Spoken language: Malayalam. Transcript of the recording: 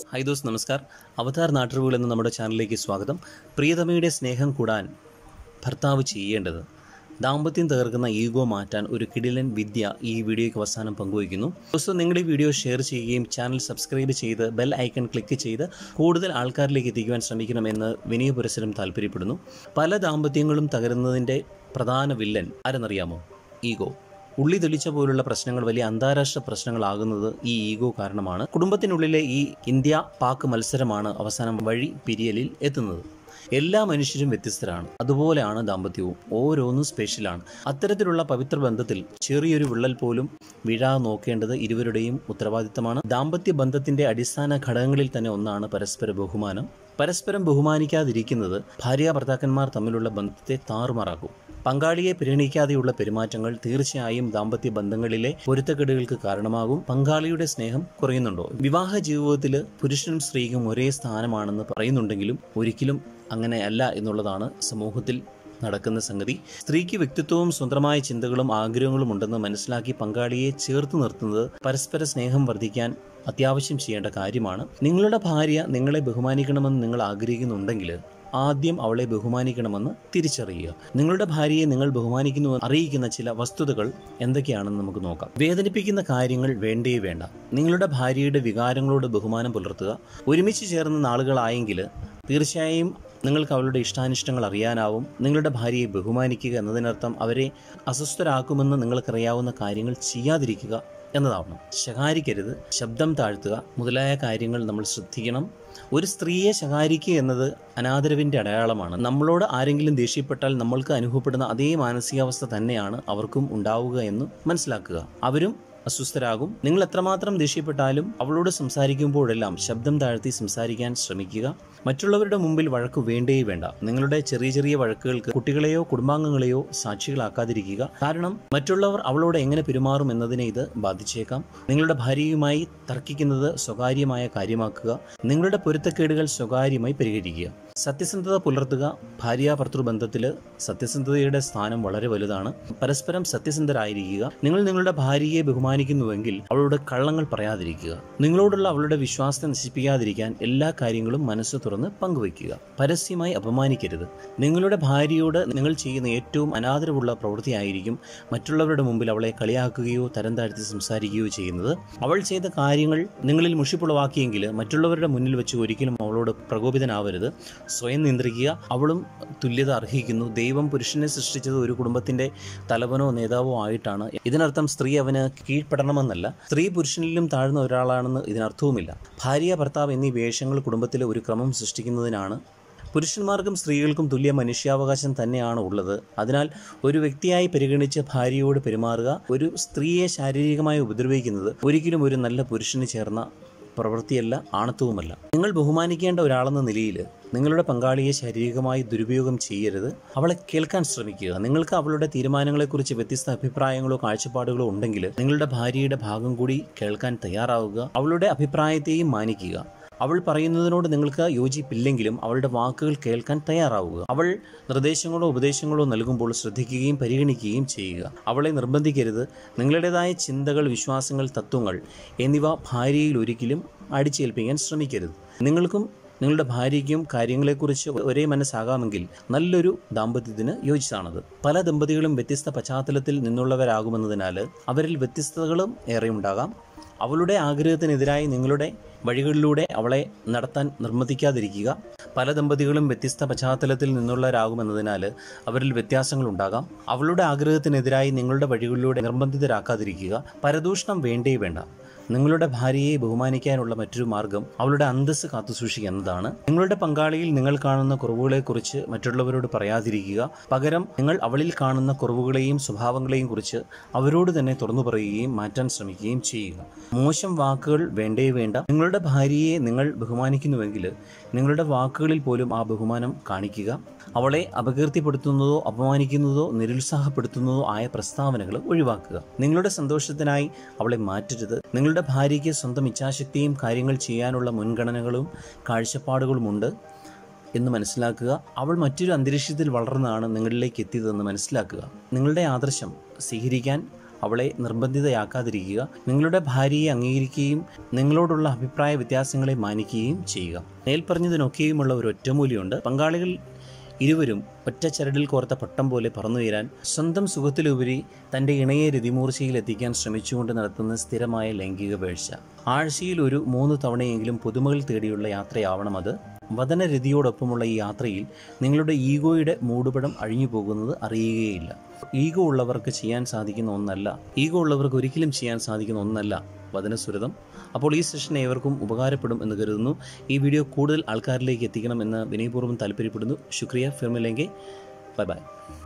ഹൈ ദോസ് നമസ്കാർ അവതാർ നാട്ടറിവുകൾ എന്ന നമ്മുടെ ചാനലിലേക്ക് സ്വാഗതം പ്രിയതമയുടെ സ്നേഹം കൂടാൻ ഭർത്താവ് ചെയ്യേണ്ടത് ദാമ്പത്യം തകർക്കുന്ന ഈഗോ മാറ്റാൻ ഒരു കിടിലൻ വിദ്യ ഈ വീഡിയോയ്ക്ക് അവസാനം പങ്കുവയ്ക്കുന്നു ദിവസം നിങ്ങൾ ഈ വീഡിയോ ഷെയർ ചെയ്യുകയും ചാനൽ സബ്സ്ക്രൈബ് ചെയ്ത് ബെൽ ഐക്കൺ ക്ലിക്ക് ചെയ്ത് കൂടുതൽ ആൾക്കാരിലേക്ക് എത്തിക്കുവാൻ ശ്രമിക്കണമെന്ന് വിനയപുരസരം താല്പര്യപ്പെടുന്നു പല ദാമ്പത്യങ്ങളും തകരുന്നതിൻ്റെ പ്രധാന വില്ലൻ ആരെന്നറിയാമോ ഈഗോ ഉള്ളി തെളിച്ച പോലുള്ള പ്രശ്നങ്ങൾ വലിയ അന്താരാഷ്ട്ര പ്രശ്നങ്ങളാകുന്നത് ഈ ഈഗോ കാരണമാണ് കുടുംബത്തിനുള്ളിലെ ഈ ഇന്ത്യ പാക് മത്സരമാണ് അവസാനം വഴി പിരിയലിൽ എത്തുന്നത് എല്ലാ മനുഷ്യരും വ്യത്യസ്തരാണ് അതുപോലെയാണ് ദാമ്പത്യവും ഓരോന്നും സ്പെഷ്യലാണ് അത്തരത്തിലുള്ള പവിത്ര ബന്ധത്തിൽ ചെറിയൊരു വിള്ളൽ പോലും വീഴാതെ നോക്കേണ്ടത് ഇരുവരുടെയും ഉത്തരവാദിത്തമാണ് ദാമ്പത്യ ബന്ധത്തിന്റെ അടിസ്ഥാന ഘടകങ്ങളിൽ തന്നെ ഒന്നാണ് പരസ്പര ബഹുമാനം പരസ്പരം ബഹുമാനിക്കാതിരിക്കുന്നത് ഭാര്യ ഭർത്താക്കന്മാർ തമ്മിലുള്ള ബന്ധത്തെ താറുമാറാക്കും പങ്കാളിയെ പരിഗണിക്കാതെയുള്ള പെരുമാറ്റങ്ങൾ തീർച്ചയായും ദാമ്പത്യ ബന്ധങ്ങളിലെ പൊരുത്തക്കെടുകൾക്ക് കാരണമാകും പങ്കാളിയുടെ സ്നേഹം കുറയുന്നുണ്ടോ വിവാഹ ജീവിതത്തിൽ പുരുഷനും സ്ത്രീക്കും ഒരേ സ്ഥാനമാണെന്ന് പറയുന്നുണ്ടെങ്കിലും ഒരിക്കലും അങ്ങനെയല്ല എന്നുള്ളതാണ് സമൂഹത്തിൽ നടക്കുന്ന സംഗതി സ്ത്രീക്ക് വ്യക്തിത്വവും സ്വന്തമായ ചിന്തകളും ആഗ്രഹങ്ങളും ഉണ്ടെന്ന് മനസ്സിലാക്കി പങ്കാളിയെ ചേർത്ത് നിർത്തുന്നത് പരസ്പര സ്നേഹം വർദ്ധിക്കാൻ അത്യാവശ്യം ചെയ്യേണ്ട കാര്യമാണ് നിങ്ങളുടെ ഭാര്യ നിങ്ങളെ ബഹുമാനിക്കണമെന്ന് നിങ്ങൾ ആഗ്രഹിക്കുന്നുണ്ടെങ്കിൽ ആദ്യം അവളെ ബഹുമാനിക്കണമെന്ന് തിരിച്ചറിയുക നിങ്ങളുടെ ഭാര്യയെ നിങ്ങൾ ബഹുമാനിക്കുന്നു അറിയിക്കുന്ന ചില വസ്തുതകൾ എന്തൊക്കെയാണെന്ന് നമുക്ക് നോക്കാം വേദനിപ്പിക്കുന്ന കാര്യങ്ങൾ വേണ്ടേ വേണ്ട നിങ്ങളുടെ ഭാര്യയുടെ വികാരങ്ങളോട് ബഹുമാനം പുലർത്തുക ഒരുമിച്ച് ചേർന്ന നാളുകളായെങ്കിൽ തീർച്ചയായും നിങ്ങൾക്ക് അവളുടെ ഇഷ്ടാനിഷ്ടങ്ങൾ അറിയാനാവും നിങ്ങളുടെ ഭാര്യയെ ബഹുമാനിക്കുക എന്നതിനർത്ഥം അവരെ അസ്വസ്ഥരാക്കുമെന്ന് നിങ്ങൾക്കറിയാവുന്ന കാര്യങ്ങൾ ചെയ്യാതിരിക്കുക എന്നതാവണം ശകാരിക്കരുത് ശബ്ദം താഴ്ത്തുക മുതലായ കാര്യങ്ങൾ നമ്മൾ ശ്രദ്ധിക്കണം ഒരു സ്ത്രീയെ ശകാരിക്കുക എന്നത് അനാദരവിൻ്റെ അടയാളമാണ് നമ്മളോട് ആരെങ്കിലും ദേഷ്യപ്പെട്ടാൽ നമ്മൾക്ക് അനുഭവപ്പെടുന്ന അതേ മാനസികാവസ്ഥ തന്നെയാണ് അവർക്കും ഉണ്ടാവുക എന്ന് മനസ്സിലാക്കുക അവരും അസ്വസ്ഥരാകും നിങ്ങൾ എത്രമാത്രം ദേഷ്യപ്പെട്ടാലും അവളോട് സംസാരിക്കുമ്പോഴെല്ലാം ശബ്ദം താഴ്ത്തി സംസാരിക്കാൻ ശ്രമിക്കുക മറ്റുള്ളവരുടെ മുമ്പിൽ വഴക്ക് വേണ്ടേ വേണ്ട നിങ്ങളുടെ ചെറിയ ചെറിയ വഴക്കുകൾക്ക് കുട്ടികളെയോ കുടുംബാംഗങ്ങളെയോ സാക്ഷികളാക്കാതിരിക്കുക കാരണം മറ്റുള്ളവർ അവളോട് എങ്ങനെ പെരുമാറും എന്നതിനെ ഇത് ബാധിച്ചേക്കാം നിങ്ങളുടെ ഭാര്യയുമായി തർക്കിക്കുന്നത് സ്വകാര്യമായ കാര്യമാക്കുക നിങ്ങളുടെ പൊരുത്തക്കേടുകൾ സ്വകാര്യമായി പരിഹരിക്കുക സത്യസന്ധത പുലർത്തുക ഭാര്യ ഭർത്തൃ ബന്ധത്തിൽ സത്യസന്ധതയുടെ സ്ഥാനം വളരെ വലുതാണ് പരസ്പരം സത്യസന്ധരായിരിക്കുക നിങ്ങൾ നിങ്ങളുടെ ഭാര്യയെ ബഹുമാനിക്കുന്നുവെങ്കിൽ അവളോട് കള്ളങ്ങൾ പറയാതിരിക്കുക നിങ്ങളോടുള്ള അവളുടെ വിശ്വാസത്തെ നശിപ്പിക്കാതിരിക്കാൻ എല്ലാ കാര്യങ്ങളും മനസ്സ് തുറന്ന് പങ്കുവയ്ക്കുക പരസ്യമായി അപമാനിക്കരുത് നിങ്ങളുടെ ഭാര്യയോട് നിങ്ങൾ ചെയ്യുന്ന ഏറ്റവും അനാദരവുള്ള പ്രവൃത്തിയായിരിക്കും മറ്റുള്ളവരുടെ മുമ്പിൽ അവളെ കളിയാക്കുകയോ തരം താഴ്ത്തി സംസാരിക്കുകയോ ചെയ്യുന്നത് അവൾ ചെയ്ത കാര്യങ്ങൾ നിങ്ങളിൽ മുഷിപ്പുളവാക്കിയെങ്കിൽ മറ്റുള്ളവരുടെ മുന്നിൽ വെച്ച് ഒരിക്കലും അവളോട് പ്രകോപിതനാവരുത് സ്വയം നിയന്ത്രിക്കുക അവളും തുല്യത അർഹിക്കുന്നു ദൈവം പുരുഷനെ സൃഷ്ടിച്ചത് ഒരു കുടുംബത്തിന്റെ തലവനോ നേതാവോ ആയിട്ടാണ് ഇതിനർത്ഥം സ്ത്രീ അവന് കീഴ്പ്പെടണമെന്നല്ല സ്ത്രീ പുരുഷനിലും താഴ്ന്ന ഒരാളാണെന്ന് ഇതിനർത്ഥവുമില്ല ഭാര്യ ഭർത്താവ് എന്നീ വേഷങ്ങൾ കുടുംബത്തിലെ ഒരു ക്രമം സൃഷ്ടിക്കുന്നതിനാണ് പുരുഷന്മാർക്കും സ്ത്രീകൾക്കും തുല്യ മനുഷ്യാവകാശം തന്നെയാണ് ഉള്ളത് അതിനാൽ ഒരു വ്യക്തിയായി പരിഗണിച്ച് ഭാര്യയോട് പെരുമാറുക ഒരു സ്ത്രീയെ ശാരീരികമായി ഉപദ്രവിക്കുന്നത് ഒരിക്കലും ഒരു നല്ല പുരുഷന് ചേർന്ന പ്രവൃത്തിയല്ല ആണത്വവുമല്ല നിങ്ങൾ ബഹുമാനിക്കേണ്ട ഒരാളെന്ന നിലയിൽ നിങ്ങളുടെ പങ്കാളിയെ ശാരീരികമായി ദുരുപയോഗം ചെയ്യരുത് അവളെ കേൾക്കാൻ ശ്രമിക്കുക നിങ്ങൾക്ക് അവളുടെ തീരുമാനങ്ങളെക്കുറിച്ച് വ്യത്യസ്ത അഭിപ്രായങ്ങളോ കാഴ്ചപ്പാടുകളോ ഉണ്ടെങ്കിൽ നിങ്ങളുടെ ഭാര്യയുടെ ഭാഗം കൂടി കേൾക്കാൻ തയ്യാറാവുക അവളുടെ അഭിപ്രായത്തെയും മാനിക്കുക അവൾ പറയുന്നതിനോട് നിങ്ങൾക്ക് യോജിപ്പില്ലെങ്കിലും അവളുടെ വാക്കുകൾ കേൾക്കാൻ തയ്യാറാവുക അവൾ നിർദ്ദേശങ്ങളോ ഉപദേശങ്ങളോ നൽകുമ്പോൾ ശ്രദ്ധിക്കുകയും പരിഗണിക്കുകയും ചെയ്യുക അവളെ നിർബന്ധിക്കരുത് നിങ്ങളുടേതായ ചിന്തകൾ വിശ്വാസങ്ങൾ തത്വങ്ങൾ എന്നിവ ഭാര്യയിൽ ഒരിക്കലും അടിച്ചേൽപ്പിക്കാൻ ശ്രമിക്കരുത് നിങ്ങൾക്കും നിങ്ങളുടെ ഭാര്യയ്ക്കും കാര്യങ്ങളെക്കുറിച്ച് ഒരേ മനസ്സാകാമെങ്കിൽ നല്ലൊരു ദാമ്പത്യത്തിന് യോജിച്ചാണത് പല ദമ്പതികളും വ്യത്യസ്ത പശ്ചാത്തലത്തിൽ നിന്നുള്ളവരാകുമെന്നതിനാൽ അവരിൽ വ്യത്യസ്തതകളും ഏറെ ഉണ്ടാകാം അവളുടെ ആഗ്രഹത്തിനെതിരായി നിങ്ങളുടെ വഴികളിലൂടെ അവളെ നടത്താൻ നിർബന്ധിക്കാതിരിക്കുക പല ദമ്പതികളും വ്യത്യസ്ത പശ്ചാത്തലത്തിൽ നിന്നുള്ളവരാകുമെന്നതിനാൽ അവരിൽ വ്യത്യാസങ്ങൾ ഉണ്ടാകാം അവളുടെ ആഗ്രഹത്തിനെതിരായി നിങ്ങളുടെ വഴികളിലൂടെ നിർബന്ധിതരാക്കാതിരിക്കുക പരദൂഷണം വേണ്ടേ വേണ്ട നിങ്ങളുടെ ഭാര്യയെ ബഹുമാനിക്കാനുള്ള മറ്റൊരു മാർഗം അവളുടെ അന്തസ്സ് കാത്തുസൂക്ഷിക്കുക എന്നതാണ് നിങ്ങളുടെ പങ്കാളിയിൽ നിങ്ങൾ കാണുന്ന കുറവുകളെക്കുറിച്ച് മറ്റുള്ളവരോട് പറയാതിരിക്കുക പകരം നിങ്ങൾ അവളിൽ കാണുന്ന കുറവുകളെയും സ്വഭാവങ്ങളെയും കുറിച്ച് അവരോട് തന്നെ തുറന്നു പറയുകയും മാറ്റാൻ ശ്രമിക്കുകയും ചെയ്യുക മോശം വാക്കുകൾ വേണ്ടേ വേണ്ട നിങ്ങളുടെ ഭാര്യയെ നിങ്ങൾ ബഹുമാനിക്കുന്നുവെങ്കിൽ നിങ്ങളുടെ വാക്കുകളിൽ പോലും ആ ബഹുമാനം കാണിക്കുക അവളെ അപകീർത്തിപ്പെടുത്തുന്നതോ അപമാനിക്കുന്നതോ നിരുത്സാഹപ്പെടുത്തുന്നതോ ആയ പ്രസ്താവനകൾ ഒഴിവാക്കുക നിങ്ങളുടെ സന്തോഷത്തിനായി അവളെ മാറ്റരുത് നിങ്ങളുടെ ഭാര്യയ്ക്ക് സ്വന്തം ഇച്ഛാശക്തിയും കാര്യങ്ങൾ ചെയ്യാനുള്ള മുൻഗണനകളും കാഴ്ചപ്പാടുകളുമുണ്ട് എന്ന് മനസ്സിലാക്കുക അവൾ മറ്റൊരു അന്തരീക്ഷത്തിൽ വളർന്നാണ് നിങ്ങളിലേക്ക് എത്തിയതെന്ന് മനസ്സിലാക്കുക നിങ്ങളുടെ ആദർശം സ്വീകരിക്കാൻ അവളെ നിർബന്ധിതയാക്കാതിരിക്കുക നിങ്ങളുടെ ഭാര്യയെ അംഗീകരിക്കുകയും നിങ്ങളോടുള്ള അഭിപ്രായ വ്യത്യാസങ്ങളെ മാനിക്കുകയും ചെയ്യുക മേൽപ്പറഞ്ഞതിനൊക്കെയുമുള്ള ഒരു ഒറ്റമൂലിയുണ്ട് പങ്കാളികൾ ഇരുവരും ഒറ്റ ചരടിൽ കോർത്ത പട്ടം പോലെ പറന്നുയരാൻ സ്വന്തം സുഖത്തിലുപരി തൻ്റെ ഇണയെ രതിമൂർച്ചയിൽ എത്തിക്കാൻ ശ്രമിച്ചുകൊണ്ട് നടത്തുന്ന സ്ഥിരമായ ലൈംഗിക വീഴ്ച ആഴ്ചയിൽ ഒരു മൂന്ന് തവണയെങ്കിലും പുതുമകൾ തേടിയുള്ള യാത്രയാവണം അത് വതനരതിയോടൊപ്പമുള്ള ഈ യാത്രയിൽ നിങ്ങളുടെ ഈഗോയുടെ മൂടുപടം അഴിഞ്ഞു പോകുന്നത് അറിയുകയില്ല ഈഗോ ഉള്ളവർക്ക് ചെയ്യാൻ സാധിക്കുന്ന ഒന്നല്ല ഈഗോ ഉള്ളവർക്ക് ഒരിക്കലും ചെയ്യാൻ സാധിക്കുന്ന ഒന്നല്ല വചനസുരതം അപ്പോൾ ഈ സെഷൻ ഏവർക്കും ഉപകാരപ്പെടും എന്ന് കരുതുന്നു ഈ വീഡിയോ കൂടുതൽ ആൾക്കാരിലേക്ക് എത്തിക്കണം എന്ന് വിനയപൂർവ്വം താല്പര്യപ്പെടുന്നു ശുക്രിയ ഫിർമില്ലെങ്കിൽ ബൈ ബൈ